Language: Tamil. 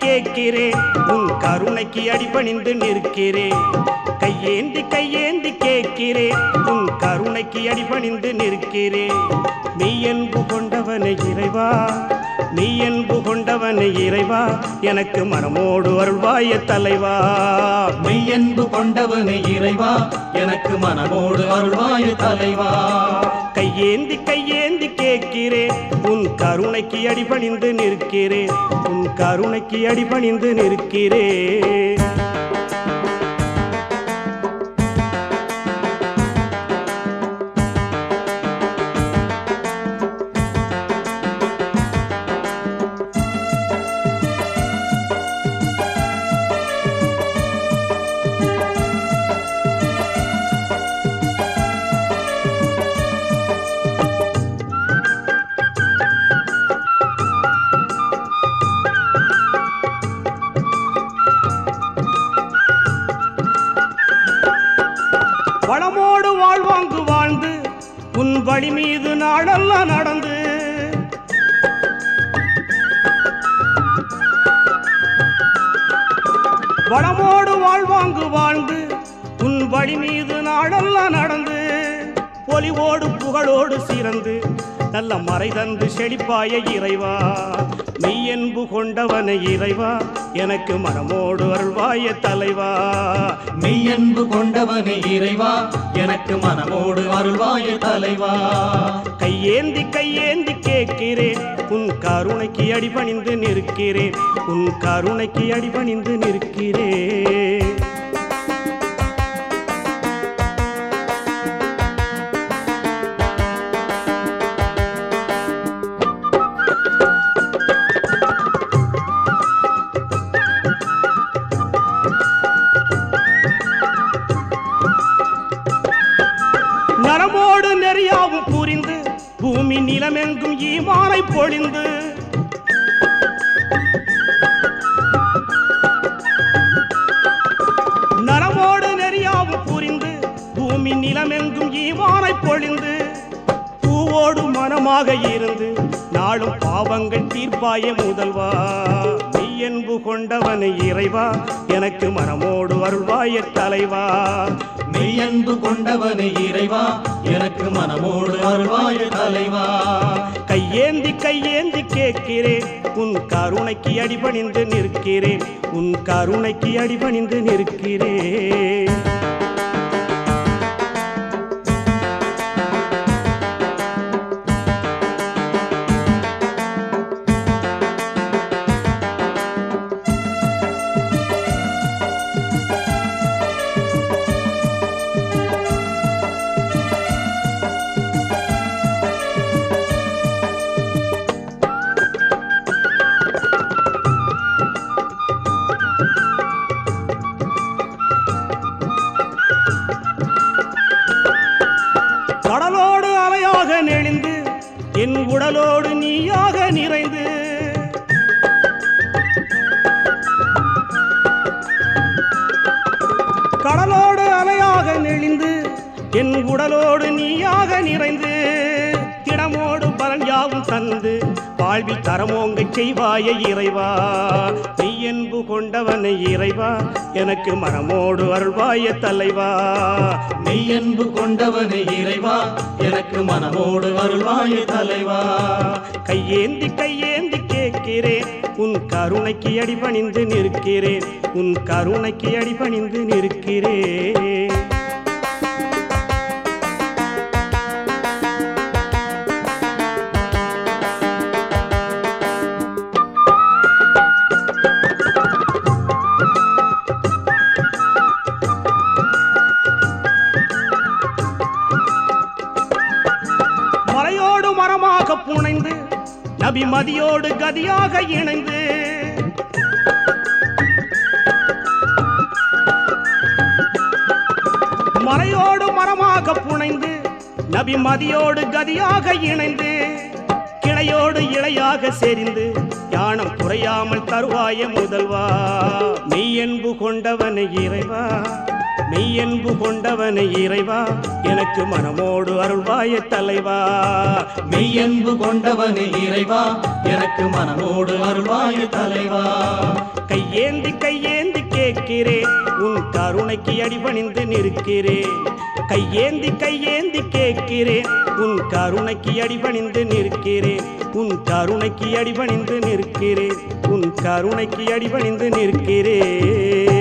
கேட்கிறேன் உன் கருணைக்கு அடிபணிந்து நிற்கிறேன் கையேந்தி கையேந்தி கேட்கிறேன் உன் கருணைக்கு அடிபணிந்து நிற்கிறேன் மெய்யன்பு கொண்டவனை இறைவா நீ என்பு கொண்டவனை இறைவா எனக்கு மனமோடு அருள்வாய தலைவா மெய்யன்பு கொண்டவனே இறைவா எனக்கு மனமோடு அருள்வாய தலைவா கையேந்தி கையேந்தி கேட்கிறேன் உன் கருணைக்கு அடிபணிந்து நிற்கிறேன் உன் கருணைக்கு அடிபணிந்து நிற்கிறேன் வளமோடு வாழ்வாங்கு வாழ்ந்து உன் வழி மீது நாளெல்லாம் நடந்து வளமோடு வாழ்வாங்கு வாழ்ந்து உன் வழி மீது நாளெல்லாம் நடந்து பொலிவோடு புகழோடு சிறந்து நல்ல மறை தந்து செழிப்பாய இறைவா நீ என்பு கொண்டவனை இறைவா எனக்கு மனமோடு அருள்வாய தலைவா மெய்யன்பு கொண்டவனே இறைவா எனக்கு மனமோடு அருள்வாய தலைவா கையேந்தி கையேந்தி கேட்கிறேன் உன் கருணைக்கு அடிபணிந்து நிற்கிறேன் உன் கருணைக்கு அடிபணிந்து நிற்கிறேன் நரமோடு நெறியாவும் புரிந்து பூமி நிலமெங்கும் ஈமானை பொழிந்து நரமோடு நெறியாவும் புரிந்து பூமி நிலமெங்கும் ஈமானை பொழிந்து பூவோடு மனமாக இருந்து நாளும் பாவங்கள் தீர்ப்பாய முதல்வா நீ என்பு கொண்டவனை இறைவா எனக்கு மனமோடு அருள்வாய தலைவா மெய்யன்பு கொண்டவனே இறைவா எனக்கு மனமோடு அருள்வாய தலைவா கையேந்தி கையேந்தி கேட்கிறேன் உன் கருணைக்கு அடிபணிந்து நிற்கிறேன் உன் கருணைக்கு அடிபணிந்து நிற்கிறேன் கடலோடு அலையாக நெளிந்து என் உடலோடு நீயாக நிறைந்து கடலோடு அலையாக நெளிந்து என் உடலோடு நீயாக நிறைந்து திடமோடு பலன் யாவும் தந்து வாழ்வில் தரமோங்கச் செய்வாய இறைவா நீ என்பு கொண்டவனை இறைவா எனக்கு மனமோடு அருள்வாய தலைவா மெய்யன்பு கொண்டவனே இறைவா எனக்கு மனமோடு அருள்வாய தலைவா கையேந்தி கையேந்தி கேட்கிறேன் உன் கருணைக்கு அடிபணிந்து நிற்கிறேன் உன் கருணைக்கு அடிபணிந்து நிற்கிறேன் மலையோடு மரமாக புனைந்து நபி மதியோடு கதியாக இணைந்து மலையோடு மரமாக புனைந்து நபி மதியோடு கதியாக இணைந்து கிளையோடு இளையாக செறிந்து யானம் குறையாமல் தருவாய முதல்வா நீ மெய்யன்பு கொண்டவனை இறைவா மெய்யன்பு கொண்டவனை இறைவா எனக்கு மனமோடு அருள்வாய தலைவா மெய்யன்பு கொண்டவனே இறைவா எனக்கு மனமோடு அருள்வாய தலைவா கையேந்தி கையேந்தி கேட்கிறேன் உன் கருணைக்கு அடிபணிந்து நிற்கிறேன் கையேந்தி கையேந்தி கேட்கிறேன் உன் கருணைக்கு அடிபணிந்து நிற்கிறேன் உன் கருணைக்கு அடிபணிந்து நிற்கிறேன் உன் கருணைக்கு அடிபணிந்து நிற்கிறேன்